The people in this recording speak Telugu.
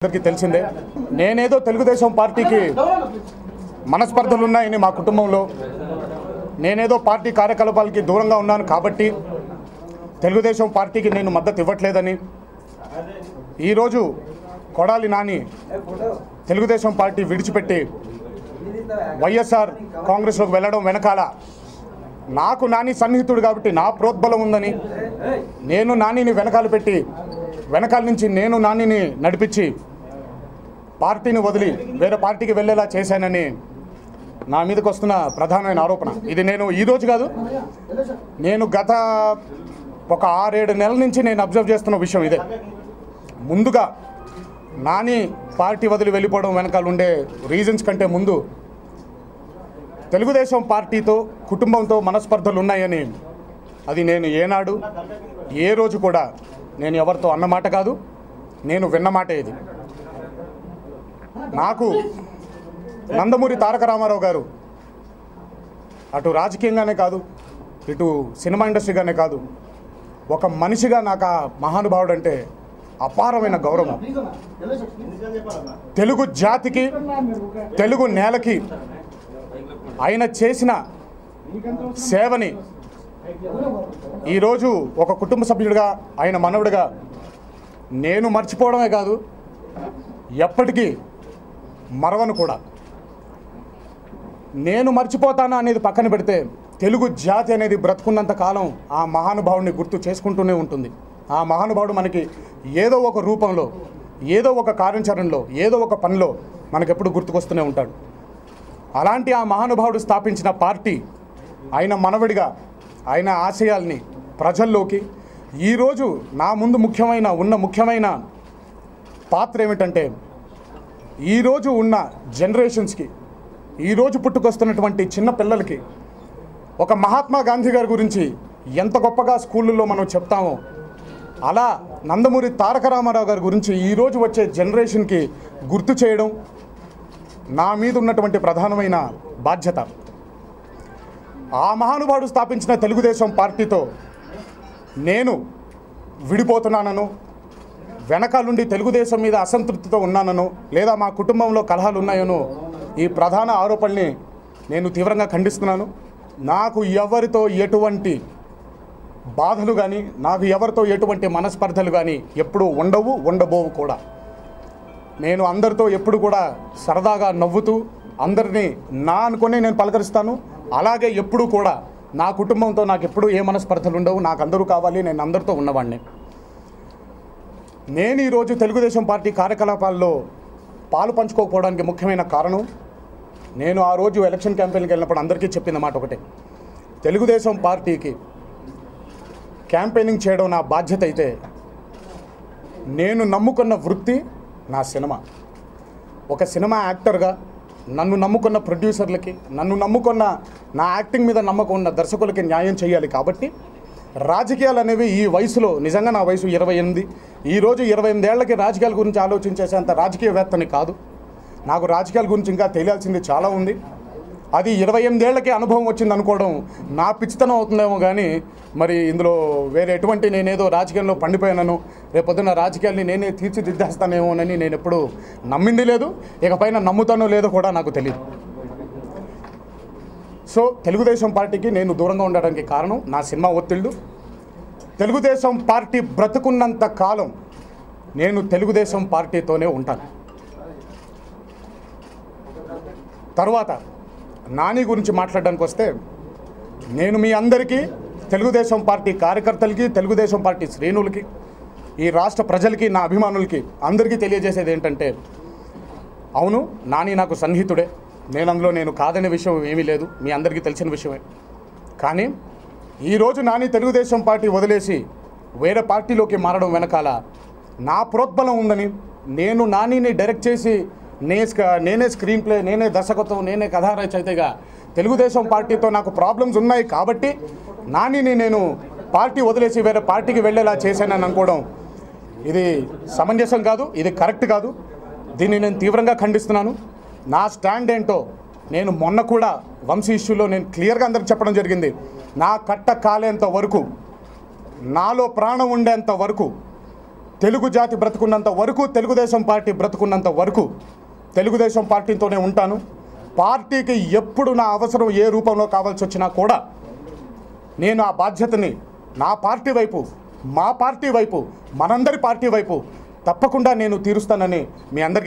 అందరికీ తెలిసిందే నేనేదో తెలుగుదేశం పార్టీకి మనస్పర్ధలు ఉన్నాయని మా కుటుంబంలో నేనేదో పార్టీ కార్యకలాపాలకి దూరంగా ఉన్నాను కాబట్టి తెలుగుదేశం పార్టీకి నేను మద్దతు ఇవ్వట్లేదని ఈరోజు కొడాలి నాని తెలుగుదేశం పార్టీ విడిచిపెట్టి వైఎస్ఆర్ కాంగ్రెస్లోకి వెళ్ళడం వెనకాల నాకు నాని సన్నిహితుడు కాబట్టి నా ప్రోద్బలం ఉందని నేను నానిని వెనకాల పెట్టి వెనకాల నుంచి నేను నానిని నడిపించి పార్టీని వదిలి వేరే పార్టీకి వెళ్ళేలా చేశానని నా మీదకి వస్తున్న ప్రధానమైన ఆరోపణ ఇది నేను ఈ రోజు కాదు నేను గత ఒక ఆరేడు నెలల నుంచి నేను అబ్జర్వ్ చేస్తున్న విషయం ఇదే ముందుగా నాని పార్టీ వదిలి వెళ్ళిపోవడం వెనకాల ఉండే రీజన్స్ కంటే ముందు తెలుగుదేశం పార్టీతో కుటుంబంతో మనస్పర్ధలు ఉన్నాయని అది నేను ఏనాడు ఏ రోజు కూడా నేను ఎవరితో అన్నమాట కాదు నేను విన్నమాట ఇది నాకు నందమూరి తారక రామారావు గారు అటు రాజకీయంగానే కాదు ఇటు సినిమా ఇండస్ట్రీగానే కాదు ఒక మనిషిగా నాకు ఆ మహానుభావుడు అంటే అపారమైన గౌరవం తెలుగు జాతికి తెలుగు నేలకి ఆయన చేసిన సేవని ఈరోజు ఒక కుటుంబ సభ్యుడిగా ఆయన మనవుడిగా నేను మర్చిపోవడమే కాదు ఎప్పటికీ మరవను కూడా నేను మర్చిపోతానా అనేది పక్కన పెడితే తెలుగు జాతి అనేది బ్రతుకున్నంత కాలం ఆ మహానుభావుడిని గుర్తు చేసుకుంటూనే ఉంటుంది ఆ మహానుభావుడు మనకి ఏదో ఒక రూపంలో ఏదో ఒక కార్యాచరణలో ఏదో ఒక పనిలో మనకెప్పుడు గుర్తుకొస్తూనే ఉంటాడు అలాంటి ఆ మహానుభావుడు స్థాపించిన పార్టీ ఆయన మనవడిగా ఆయన ఆశయాల్ని ప్రజల్లోకి ఈరోజు నా ముందు ముఖ్యమైన ఉన్న ముఖ్యమైన పాత్ర ఏమిటంటే ఈరోజు ఉన్న జనరేషన్స్కి ఈరోజు పుట్టుకొస్తున్నటువంటి చిన్న పిల్లలకి ఒక మహాత్మా గాంధీ గారి గురించి ఎంత గొప్పగా స్కూళ్ళల్లో మనం చెప్తామో అలా నందమూరి తారక రామారావు గారి గురించి ఈరోజు వచ్చే జనరేషన్కి గుర్తు చేయడం నా మీద ఉన్నటువంటి ప్రధానమైన బాధ్యత ఆ మహానుభావుడు స్థాపించిన తెలుగుదేశం పార్టీతో నేను విడిపోతున్నానను వెనకాలండి తెలుగుదేశం మీద అసంతృప్తితో ఉన్నానను లేదా మా కుటుంబంలో కలహాలు ఉన్నాయనో ఈ ప్రధాన ఆరోపణల్ని నేను తీవ్రంగా ఖండిస్తున్నాను నాకు ఎవరితో ఎటువంటి బాధలు కానీ నాకు ఎవరితో ఎటువంటి మనస్పర్ధలు కానీ ఎప్పుడూ ఉండవు ఉండబోవు కూడా నేను అందరితో ఎప్పుడు కూడా సరదాగా నవ్వుతూ అందరినీ నా అనుకునే నేను పలకరిస్తాను అలాగే ఎప్పుడు కూడా నా కుటుంబంతో నాకు ఎప్పుడు ఏ మనస్పర్ధలు ఉండవు నాకు అందరూ కావాలి నేను అందరితో ఉన్నవాడిని నేను ఈరోజు తెలుగుదేశం పార్టీ కార్యకలాపాల్లో పాలు పంచుకోకపోవడానికి ముఖ్యమైన కారణం నేను ఆ రోజు ఎలక్షన్ క్యాంపెయిన్కి వెళ్ళినప్పుడు అందరికీ చెప్పిన మాట ఒకటే తెలుగుదేశం పార్టీకి క్యాంపెయినింగ్ చేయడం నా బాధ్యత అయితే నేను నమ్ముకున్న వృత్తి నా సినిమా ఒక సినిమా యాక్టర్గా నన్ను నమ్ముకున్న ప్రొడ్యూసర్లకి నన్ను నమ్ముకున్న నా యాక్టింగ్ మీద నమ్మకం ఉన్న దర్శకులకి న్యాయం చేయాలి కాబట్టి రాజకీయాలు అనేవి ఈ వయసులో నిజంగా నా వయసు ఇరవై ఎనిమిది ఈరోజు ఇరవై ఎనిమిదేళ్లకి రాజకీయాల గురించి ఆలోచించేసేంత రాజకీయవేత్తని కాదు నాకు రాజకీయాల గురించి ఇంకా తెలియాల్సింది చాలా ఉంది అది ఇరవై ఎనిమిదేళ్లకి అనుభవం వచ్చింది అనుకోవడం నా పిచ్చితనం అవుతుందేమో కానీ మరి ఇందులో వేరే ఎటువంటి నేనేదో రాజకీయంలో పండిపోయానను రేపొద్దున రాజకీయాల్ని నేనే తీర్చిదిద్దేస్తానేమోనని నేను ఎప్పుడు నమ్మింది లేదు ఇకపైన నమ్ముతానో లేదో కూడా నాకు తెలియదు సో తెలుగుదేశం పార్టీకి నేను దూరంగా ఉండడానికి కారణం నా సినిమా ఒత్తిళ్ళు తెలుగుదేశం పార్టీ బ్రతుకున్నంత కాలం నేను తెలుగుదేశం పార్టీతోనే ఉంటాను తర్వాత నాని గురించి మాట్లాడడానికి వస్తే నేను మీ అందరికీ తెలుగుదేశం పార్టీ కార్యకర్తలకి తెలుగుదేశం పార్టీ శ్రేణులకి ఈ రాష్ట్ర ప్రజలకి నా అభిమానులకి అందరికీ తెలియజేసేది ఏంటంటే అవును నాని నాకు సన్నిహితుడే నేను అందులో నేను కాదనే విషయం ఏమీ లేదు మీ అందరికీ తెలిసిన విషయమే కానీ ఈరోజు నాని తెలుగుదేశం పార్టీ వదిలేసి వేరే పార్టీలోకి మారడం వెనకాల నా ప్రోద్బలం ఉందని నేను నానిని డైరెక్ట్ చేసి నే స్క- నేనే స్క్రీన్ ప్లే నేనే దర్శకత్వం నేనే కథా రచయితగా తెలుగుదేశం పార్టీతో నాకు ప్రాబ్లమ్స్ ఉన్నాయి కాబట్టి నానిని నేను పార్టీ వదిలేసి వేరే పార్టీకి వెళ్ళేలా చేశానని అనుకోవడం ఇది సమంజసం కాదు ఇది కరెక్ట్ కాదు దీన్ని నేను తీవ్రంగా ఖండిస్తున్నాను నా స్టాండ్ ఏంటో నేను మొన్న కూడా వంశీ ఇష్యూలో నేను క్లియర్గా అందరికి చెప్పడం జరిగింది నా కట్ట కాలేంత వరకు నాలో ప్రాణం ఉండేంత వరకు తెలుగు జాతి బ్రతుకున్నంత వరకు తెలుగుదేశం పార్టీ బ్రతుకున్నంత వరకు తెలుగుదేశం పార్టీతోనే ఉంటాను పార్టీకి ఎప్పుడు నా అవసరం ఏ రూపంలో కావాల్సి వచ్చినా కూడా నేను ఆ బాధ్యతని నా పార్టీ వైపు మా పార్టీ వైపు మనందరి పార్టీ వైపు తప్పకుండా నేను తీరుస్తానని మీ అందరికీ